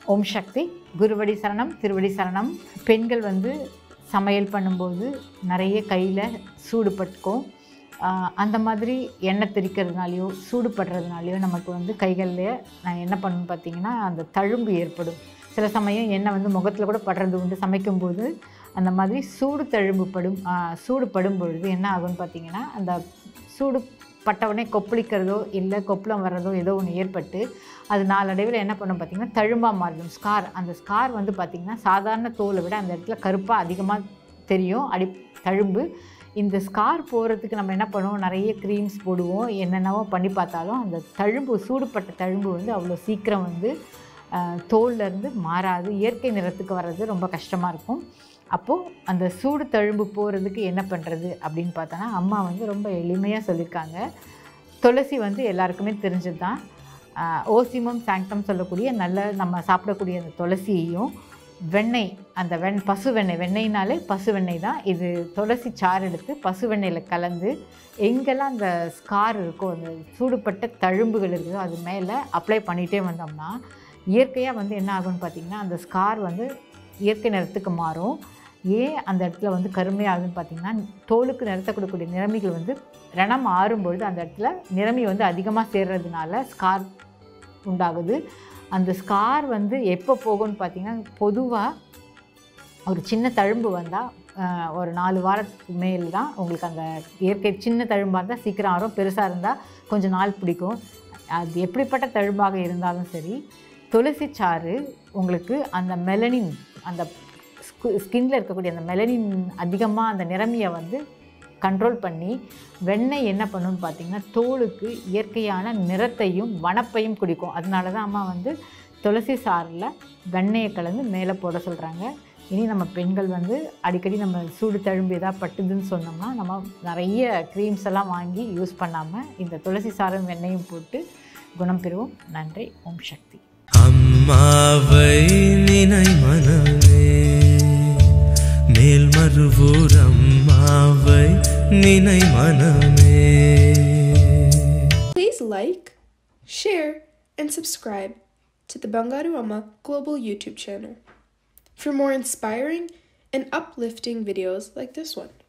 ஓம் சக்தி குருவடி சரணம் திருவடி சரணம் பெண்கள் வந்து சமையல் பண்ணும்போது நிறைய கையில் சூடு பட்டுக்கும் ஆஹ் அந்த மாதிரி எண்ணெய் திரிக்கிறதுனாலையோ சூடு படுறதுனாலையோ நமக்கு வந்து கைகளில் நான் என்ன பண்ணணும்னு பார்த்தீங்கன்னா அந்த தழும்பு ஏற்படும் சில சமயம் எண்ணெய் வந்து முகத்தில் கூட படுறது உண்டு சமைக்கும்போது அந்த மாதிரி சூடு தழும்பு படும் ஆஹ் சூடு படும் பொழுது என்ன ஆகும்னு பார்த்தீங்கன்னா அந்த சூடு பட்ட உடனே கொப்பளிக்கிறதோ இல்லை கொப்பளம் வர்றதோ ஏதோ ஒன்று ஏற்பட்டு அது நாளடைவில் என்ன பண்ணும் பார்த்தீங்கன்னா தழும்பாக மாறிடும் ஸ்கார் அந்த ஸ்கார் வந்து பார்த்திங்கன்னா சாதாரண தோலை விட அந்த இடத்துல கருப்பாக அதிகமாக தெரியும் அடி தழும்பு இந்த ஸ்கார் போகிறதுக்கு நம்ம என்ன பண்ணுவோம் நிறைய க்ரீம்ஸ் போடுவோம் என்னென்னவோ பண்ணி பார்த்தாலும் அந்த தழும்பு சூடுபட்ட தழும்பு வந்து அவ்வளோ சீக்கிரம் வந்து ஆஹ், தோல்ல இருந்து மாறாது இயற்கை நிறத்துக்கு வர்றது ரொம்ப கஷ்டமாக இருக்கும் அப்போது அந்த சூடு தழும்பு போகிறதுக்கு என்ன பண்ணுறது அப்படின்னு பார்த்தோன்னா அம்மா வந்து ரொம்ப எளிமையாக சொல்லியிருக்காங்க துளசி வந்து எல்லாருக்குமே தெரிஞ்சது தான் ஓசிமம் சாங்டம் சொல்லக்கூடிய நல்ல நம்ம சாப்பிடக்கூடிய அந்த துளசியையும் வெண்ணெய் அந்த வெண் பசு வெண்ணெய் வெண்ணெய்னாலே பசு வெண்ணெய் தான் இது துளசி சாறு எடுத்து பசு வெண்ணெயில் கலந்து எங்கெல்லாம் அந்த ஸ்கார் இருக்கோ அந்த சூடுபட்ட தழும்புகள் இருக்குதோ அது மேலே அப்ளை பண்ணிகிட்டே வந்தோம்னா இயற்கையாக வந்து என்ன ஆகும்னு பார்த்திங்கன்னா அந்த ஸ்கார் வந்து இயற்கை நிறத்துக்கு மாறும் ஏன் அந்த இடத்துல வந்து கருமையாகுதுன்னு பார்த்தீங்கன்னா தோலுக்கு நிறத்த கொடுக்கக்கூடிய நிறமிகள் வந்து ரணம் ஆறும்பொழுது அந்த இடத்துல நிறமி வந்து அதிகமாக சேர்றதுனால ஸ்கார் உண்டாகுது அந்த ஸ்கார் வந்து எப்போ போகும்னு பார்த்தீங்கன்னா பொதுவாக ஒரு சின்ன தழும்பு வந்தால் ஒரு நாலு வாரத்துக்கு மேல் தான் உங்களுக்கு அந்த இயற்கை சின்ன தழும்பாக இருந்தால் சீக்கிரம் ஆறும் பெருசாக இருந்தால் கொஞ்சம் நாள் பிடிக்கும் அது எப்படிப்பட்ட தழும்பாக இருந்தாலும் சரி துளசி சாறு உங்களுக்கு அந்த மெலனின் அந்த ஸ்கின்ல இருக்கக்கூடிய அந்த மெலனின் அதிகமாக அந்த நிறமியை வந்து கண்ட்ரோல் பண்ணி வெண்ணெய் என்ன பண்ணுன்னு பார்த்தீங்கன்னா தோலுக்கு இயற்கையான நிறத்தையும் வனப்பையும் குடிக்கும் அதனால தான் அம்மா வந்து துளசி சாறில் வெண்ணெயை கலந்து மேலே போட சொல்கிறாங்க இனி நம்ம பெண்கள் வந்து அடிக்கடி நம்ம சூடு தழும்பு ஏதாவது பட்டுதுன்னு சொன்னோம்னா நம்ம நிறைய க்ரீம்ஸ் எல்லாம் வாங்கி யூஸ் பண்ணாமல் இந்த துளசி சாறும் வெண்ணெயும் போட்டு குணம் பெறுவோம் நன்றி ஓம் சக்தி அம்மாவை நினை மனமே மேல் மறுவூர் அம்மாவை நினை மனமே Please like, share, and subscribe to the Bangaru Amma Global YouTube channel for more inspiring and uplifting videos like this one.